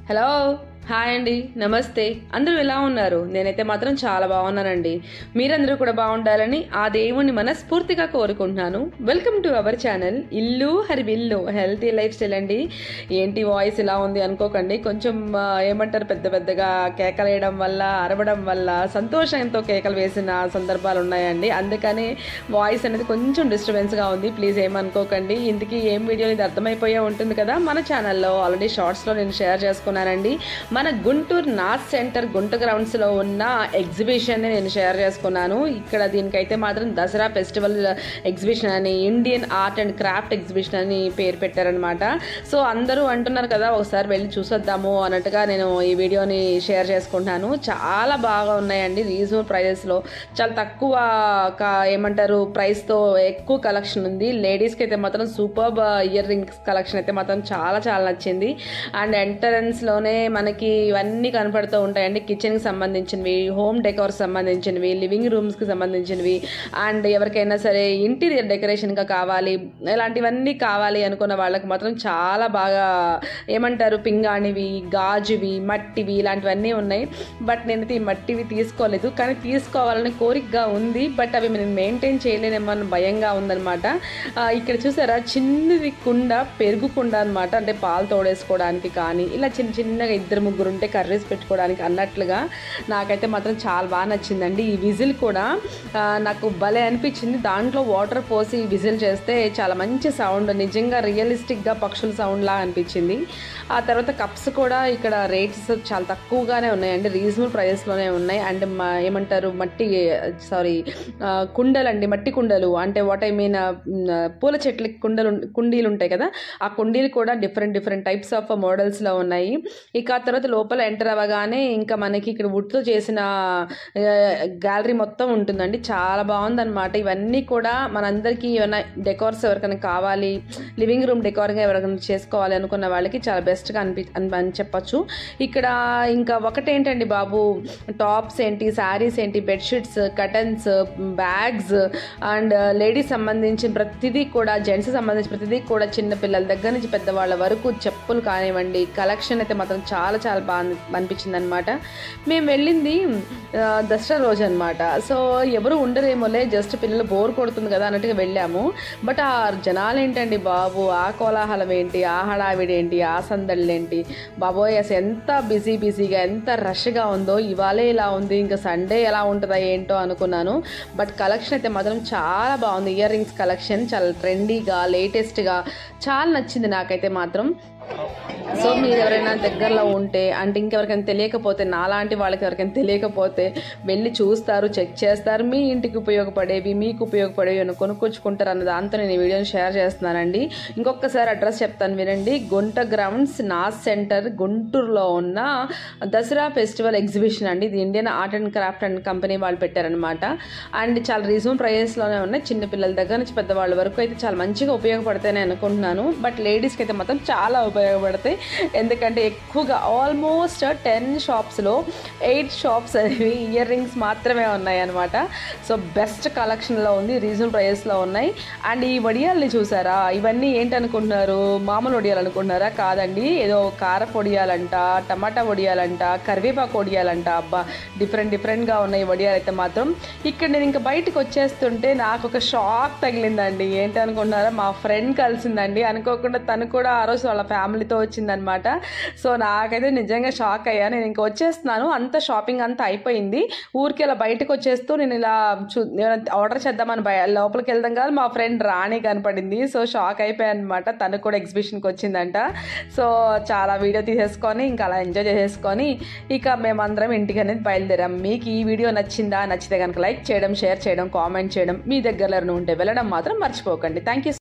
hello hi అండి నమస్తే అందరూ ఎలా ఉన్నారు నేనైతే మాత్రం చాలా బాగున్నానండి మీరందరూ కూడా బాగుండాలని ఆ దేవుణ్ణి మనస్ఫూర్తిగా కోరుకుంటున్నాను వెల్కమ్ టు అవర్ ఛానల్ ఇల్లు హరివిల్లు హెల్తీ లైఫ్ స్టైల్ అండి ఏంటి వాయిస్ ఇలా ఉంది అనుకోకండి కొంచెం ఆ, ఏమంటారు పెద్ద పెద్దగా కేకలు వేయడం వల్ల అరవడం వల్ల సంతోషంతో కేకలు వేసిన సందర్భాలు ఉన్నాయండి అందుకని వాయిస్ అనేది కొంచెం డిస్టర్బెన్స్గా ఉంది ప్లీజ్ ఏమనుకోకండి ఇందుకు ఏం వీడియో ఇది అర్థమైపోయే ఉంటుంది కదా మన ఛానల్లో ఆల్రెడీ షార్ట్స్లో నేను షేర్ చేసుకున్నానండి మన గుంటూరు నార్త్ సెంటర్ గుంట గ్రౌండ్స్లో ఉన్న ఎగ్జిబిషన్ని నేను షేర్ చేసుకున్నాను ఇక్కడ దీనికైతే మాత్రం దసరా ఫెస్టివల్ ఎగ్జిబిషన్ అని Indian art and craft exhibition అని పేరు పెట్టారనమాట సో అందరూ అంటున్నారు కదా ఒకసారి వెళ్ళి చూసొద్దాము అన్నట్టుగా నేను ఈ వీడియోని షేర్ చేసుకుంటున్నాను చాలా బాగా ఉన్నాయండి రీజనబుల్ ప్రైజెస్లో చాలా తక్కువ క- ఏమంటారు ప్రైస్తో ఎక్కువ కలెక్షన్ ఉంది లేడీస్కి అయితే మాత్రం సూపర్ ఇయర్ రింగ్స్ కలెక్షన్ అయితే మాత్రం చాలా చాలా నచ్చింది అండ్ ఎంట్రన్స్లోనే మనకి ఇవన్నీ కనపడుతూ ఉంటాయండి కిచెన్కి సంబంధించినవి హోమ్ డెకోర్ సంబంధించినవి లివింగ్ రూమ్స్కి సంబంధించినవి అండ్ ఎవరికైనా సరే ఇంటీరియర్ డెకరేషన్గా కావాలి ఇలాంటివన్నీ కావాలి అనుకున్న వాళ్ళకి మాత్రం చాలా బాగా ఏమంటారు పింగాణివి గాజువి మట్టివి ఇలాంటివన్నీ ఉన్నాయి బట్ నేనైతే ఈ మట్టివి తీసుకోలేదు కానీ తీసుకోవాలని కోరికగా ఉంది బట్ అవి నేను మెయింటైన్ చేయలేనేమో అని భయంగా ఉందన్నమాట ఆ, ఇక్కడ చూసారా చిన్నది కుండ పెరుగు కుండ అనమాట అంటే పాలు తోడేసుకోవడానికి కానీ ఇలా చిన్న చిన్నగా ఇద్దరు ముగ్గురు ఉంటే కర్రీస్ పెట్టుకోవడానికి అన్నట్లుగా నాకైతే మాత్రం చాలా బాగా నచ్చిందండి ఈ విజిల్ కూడా ఆ, నాకు భలే అనిపించింది దాంట్లో వాటర్ పోసి విజిల్ చేస్తే చాలా మంచి సౌండ్ నిజంగా రియలిస్టిక్గా పక్షుల సౌండ్ లా అనిపించింది ఆ తర్వాత కప్స్ కూడా ఇక్కడ రేట్స్ చాలా తక్కువగానే ఉన్నాయండి రీజనబుల్ ప్రైజెస్లోనే ఉన్నాయి అండ్ మా ఏమంటారు మట్టి సారీ కుండలు అండి మట్టి కుండలు అంటే వాట్ ఐ మీన్ పూల చెట్లకి కుండలు ఉం- కుండీలు ఉంటాయి కదా ఆ కుండీలు కూడా డిఫరెంట్ డిఫరెంట్ టైప్స్ ఆఫ్ మోడల్స్లో ఉన్నాయి ఇక ఆ తర్వాత లోపల ఎంటర్ అవ్వగానే ఇంకా మనకి ఇక్కడ వుడ్తో చేసిన గ్యాలరీ మొత్తం ఉంటుందండి చాలా బాగుందన్నమాట ఇవన్నీ కూడా మనందరికీ ఏమైనా డెకోర్స్ ఎవరికైనా కావాలి లివింగ్ రూమ్ డెకోర్గా ఎవరికైనా చేసుకోవాలి అనుకున్న వాళ్ళకి చాలా బెస్ట్గా అనిపి అని అని చెప్పచ్చు ఇక్కడ ఇంకా ఒకటేంటండి బాబు టాప్స్ ఏంటి శారీస్ ఏంటి bedsheets curtains bags and ladies సంబంధించిన ప్రతిదీ కూడా జెంట్స్ సంబంధించిన ప్రతిదీ కూడా చిన్న పిల్లల దగ్గర నుంచి పెద్దవాళ్ళ వరకు చెప్పులు కానివ్వండి కలెక్షన్ అయితే మాత్రం చాలా చాలా బాగా అనిపించింది అనమాట మేము వెళ్ళింది ఆ, దసరా రోజు అనమాట సో ఎవరు ఉండరేమోలే జస్ట్ పిల్లలు బోర్ కొడుతుంది కదా అన్నట్టుగా వెళ్ళాము బట్ ఆ జనాలు ఏంటండి బాబు ఆ కోలాహలం ఏంటి ఆ హడావిడి ఏంటి ఆ సందళ్ళు ఏంటి బాబోయ్ అసలు ఎంత బిజీ బిజీగా ఎంత రష్గా ఉందో ఇవాళే ఇలా ఉంది ఇంకా సండే ఎలా ఉంటుందా ఏంటో అనుకున్నాను బట్ కలెక్షన్ అయితే మాత్రం చాలా బాగుంది ఇయర్ రింగ్స్ కలెక్షన్ చాలా ట్రెండీగా లేటెస్ట్గా చాలా నచ్చింది నాకైతే మాత్రం సో మీరు ఎవరైనా దగ్గరలో ఉంటే అంటే ఇంకెవరికైనా తెలియకపోతే నాలాంటి వాళ్ళకి ఎవరికైనా తెలియకపోతే వెళ్ళి చూస్తారు చెక్ చేస్తారు మీ ఇంటికి ఉపయోగపడేవి మీకు ఉపయోగపడేవి అని కొనుక్కొచ్చుకుంటారు అన్న దాంతో నేను ఈ వీడియోని షేర్ చేస్తున్నానండి ఇంకొకసారి అడ్రస్ చెప్తాను వినండి గుంట గ్రౌండ్స్ నాస్ సెంటర్ గుంటూరులో ఉన్న దసరా ఫెస్టివల్ ఎగ్జిబిషన్ అండి ఇది Indian art and craft and company వాళ్ళు పెట్టారనమాట అండ్ చాలా రీజనబుల్ ప్రైజెస్లోనే ఉన్నాయి చిన్న పిల్లల దగ్గర నుంచి పెద్దవాళ్ళ వరకు అయితే చాలా మంచిగా ఉపయోగపడతాయని అనుకుంటున్నాను బట్ లేడీస్కి అయితే మాత్రం చాలా ఉపయోగపడతాయి ఎందుకంటే ఎక్కువగా ఆల్మోస్ట్ టెన్ షాప్స్లో ఎయిట్ షాప్స్ అనేవి ఇయర్ రింగ్స్ మాత్రమే ఉన్నాయి అనమాట సో బెస్ట్ కలెక్షన్లో ఉంది రీజనబుల్ ప్రైజెస్లో ఉన్నాయి అండ్ ఈ వడియాల్ని చూసారా ఇవన్నీ ఏంటనుకుంటున్నారు మామూలు వడియాలు అనుకుంటున్నారా కాదండి ఏదో కారపు వడియాలంట టమాటా వడియాలంట కరివేపాకు వడియాలంట అబ్బా డిఫరెంట్ డిఫరెంట్గా ఉన్నాయి వడియాలు అయితే మాత్రం ఇక్కడ నేను ఇంకా బయటకు వచ్చేస్తుంటే నాకు ఒక షాక్ తగిలిందండి ఏంటి అనుకుంటున్నారా మా ఫ్రెండ్ కలిసిందండి అనుకోకుండా తను కూడా ఆ రోజు వాళ్ళ ఫ్యామిలీతో వచ్చిందనమాట సో నాకైతే నిజంగా షాక్ అయ్యా నేను ఇంకా వచ్చేస్తున్నాను అంత షాపింగ్ అంతా అయిపోయింది ఊరికి ఇలా బయటకు వచ్చేస్తూ నేను ఇలా చూ ఆర్డర్ చేద్దామని బయ లోపలికి వెళ్దాం కాదు మా ఫ్రెండ్ రాణి కనపడింది సో షాక్ అయిపోయాను అనమాట తను కూడా ఎగ్జిబిషన్కి వచ్చిందంట సో చాలా వీడియో తీసేసుకొని ఇంకా అలా ఎంజాయ్ చేసేసుకొని ఇక మేమందరం ఇంటికి అనేది బయలుదేరాం మీకు ఈ వీడియో నచ్చిందా నచ్చితే కనుక లైక్ చేయడం షేర్ చేయడం కామెంట్ చేయడం మీ దగ్గరలో ఉంటే వెళ్ళడం మాత్రం మర్చిపోకండి థ్యాంక్ యూ